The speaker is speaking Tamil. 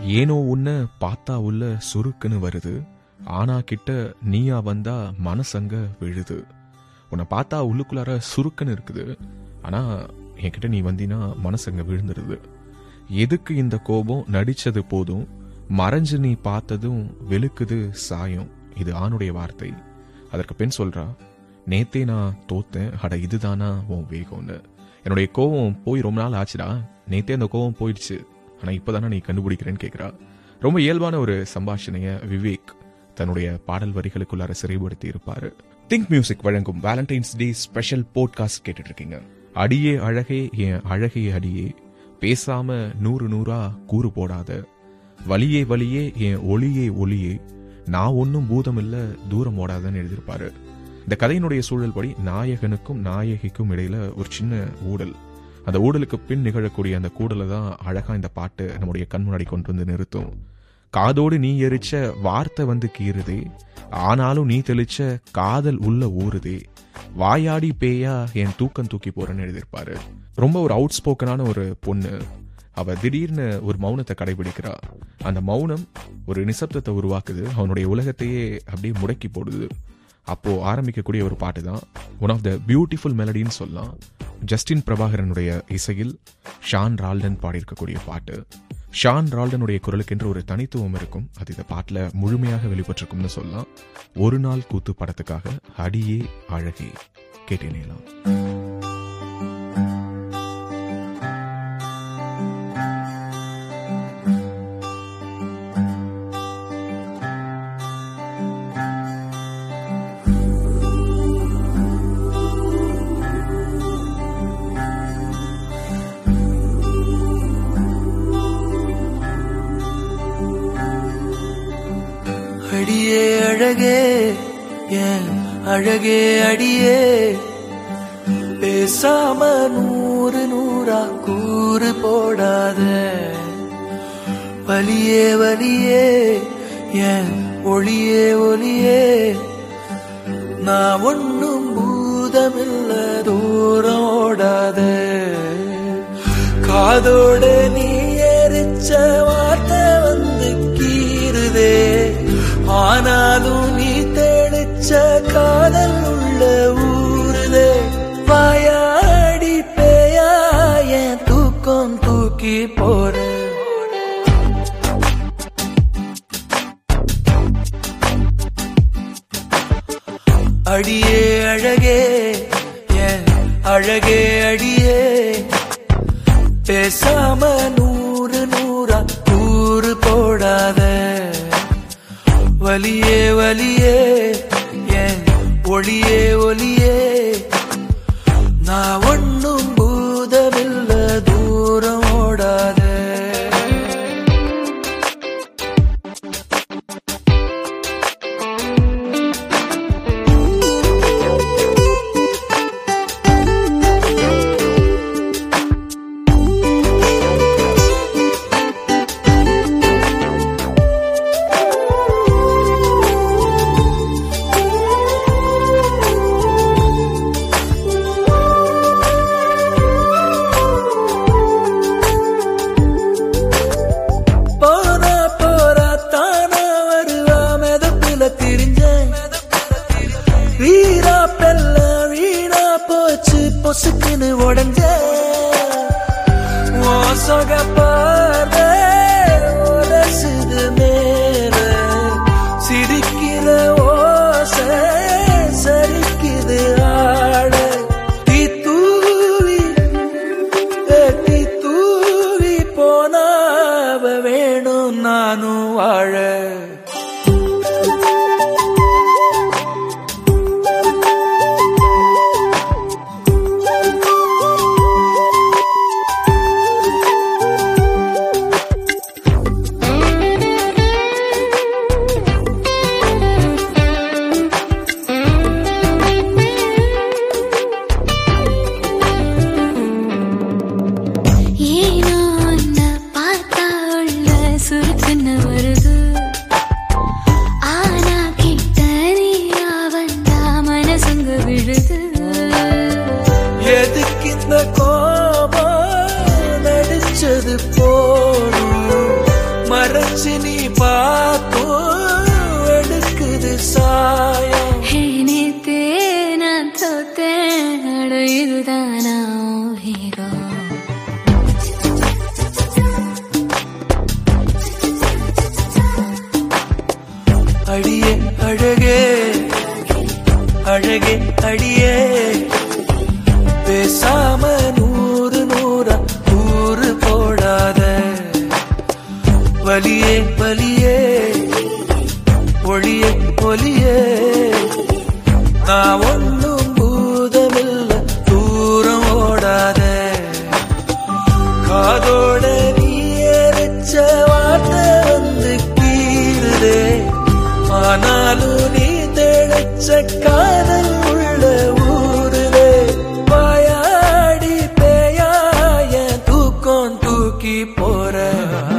ஏனோ உன்ன பார்த்தா உள்ள சுருக்குன்னு வருது ஆனா கிட்ட நீயா வந்தா மனசங்க விழுது உன்னை பார்த்தா உள்ளுக்குள்ளார சுருக்குன்னு இருக்குது ஆனா என்கிட்ட நீ வந்தீனா மனசங்க விழுந்துருது எதுக்கு இந்த கோபம் நடிச்சது போதும் மறைஞ்சு நீ பார்த்ததும் வெளுக்குது சாயம் இது ஆணுடைய வார்த்தை அதற்கு பெண் சொல்றா நேத்தே நான் தோத்தேன் அட இதுதானா உன் வேகம்னு என்னுடைய கோவம் போய் ரொம்ப நாள் ஆச்சுடா நேத்தே அந்த கோவம் போயிடுச்சு ஆனா இப்பதானே நீ கண்டுபிடிக்கிறேன்னு கேக்குறா ரொம்ப இயல்பான ஒரு சம்பாஷணைய விவேக் தன்னுடைய பாடல் வரிகளுக்குள்ளார சிறைப்படுத்தி இருப்பாரு திங்க் மியூசிக் வழங்கும் வேலண்டைன்ஸ் டே ஸ்பெஷல் போட்காஸ்ட் கேட்டுட்டு இருக்கீங்க அடியே அழகே என் அழகே அடியே பேசாம நூறு நூறா கூறு போடாத வலியே வலியே என் ஒளியே ஒளியே நான் ஒன்னும் பூதம் இல்ல தூரம் ஓடாதன்னு எழுதியிருப்பாரு இந்த கதையினுடைய சூழல் படி நாயகனுக்கும் நாயகிக்கும் இடையில ஒரு சின்ன ஊடல் அந்த ஊடலுக்கு பின் நிகழக்கூடிய அந்த கூடலை தான் அழகா இந்த பாட்டு நம்முடைய கண் முன்னாடி கொண்டு வந்து நிறுத்தும் காதோடு நீ எரிச்ச வார்த்தை வந்து கீறுதே ஆனாலும் நீ தெளிச்ச காதல் உள்ள ஊறுதே வாயாடி பேயா என் தூக்கம் தூக்கி போறேன்னு எழுதியிருப்பாரு ரொம்ப ஒரு அவுட் ஸ்போக்கனான ஒரு பொண்ணு அவ திடீர்னு ஒரு மௌனத்தை கடைபிடிக்கிறா அந்த மௌனம் ஒரு நிசப்தத்தை உருவாக்குது அவனுடைய உலகத்தையே அப்படியே முடக்கி போடுது அப்போ ஆரம்பிக்கக்கூடிய ஒரு பாட்டு தான் ஒன் ஆஃப் த பியூட்டிஃபுல் மெலடின்னு சொல்லலாம் ஜஸ்டின் பிரபாகரனுடைய இசையில் ஷான் ரால்டன் பாடியிருக்கக்கூடிய பாட்டு ஷான் ரால்டனுடைய குரலுக்கென்று ஒரு தனித்துவம் இருக்கும் அது இந்த பாட்டில் முழுமையாக வெளிப்பட்டிருக்கும்னு சொல்லலாம் ஒரு நாள் கூத்து படத்துக்காக அடியே அழகே கேட்டேனேலாம் அடியே அழகே என் அழகே அடியே பேசாம நூறு நூறா கூறு போடாத வலியே வலியே என் ஒளியே ஒளியே நான் ஒன்னும் பூதமில்ல தூரம் ஓடாத காதோட நீ எரிச்ச வார்த்தை வந்து கீறுதே ஆனாலும் நீ தெளிச்ச காதல் உள்ள ஊறுதே வாயாடி பேயா என் தூக்கம் தூக்கி போற அடியே அழகே என் அழகே அடியே பேசாம நூறு நூறா கூறு போடாத வலியே வலியே என் ஒளியே ஒளியே நான் ஒன்னும் பூதமில்ல தூரம் ஓடாத போனா போறா தானா வருவா மெதப்புல திரிஞ்சேன் வீரா பெல்ல வீணா போச்சு பொசுக்குன்னு உடஞ்ச சொக பார்வை உரசுது மேல சிரிக்கிற ஓசை சரிக்குது ஆட தீ தூவி கட்டி தூவி போனாவ வேணும் நானும் வாழ ஏனோ உன்னை பார்த்தா உள்ள சுருக்குன்னு வருது. ஆனா கிட்ட நீயா வந்தா மனசுங்க விழுது. எதுக்கு இந்த கோபம் நடிச்சது போடும் மற வச்சு நீ பார்த்தும் எடுக்குது சாயம் ஹே நேத்தே நான் தோத்தேன் அட இதுதானா ஹீரோ அடியே அழகே அழகே அடியே பேசாம நூறு நூறா நூறு போடாத வலியே வலியே ஒளியே ஒளியே நான் ஒன்னும் பூதமில்ல தூரம் ஓடாத காதோட நீ எரிச்ச வார்த்தை வந்து கீறுதே ஆனாலும் நீ தெளிச்ச காதல் உள்ள ஊருதே வாயாடி பேயாய தூக்கம் தூக்கி போற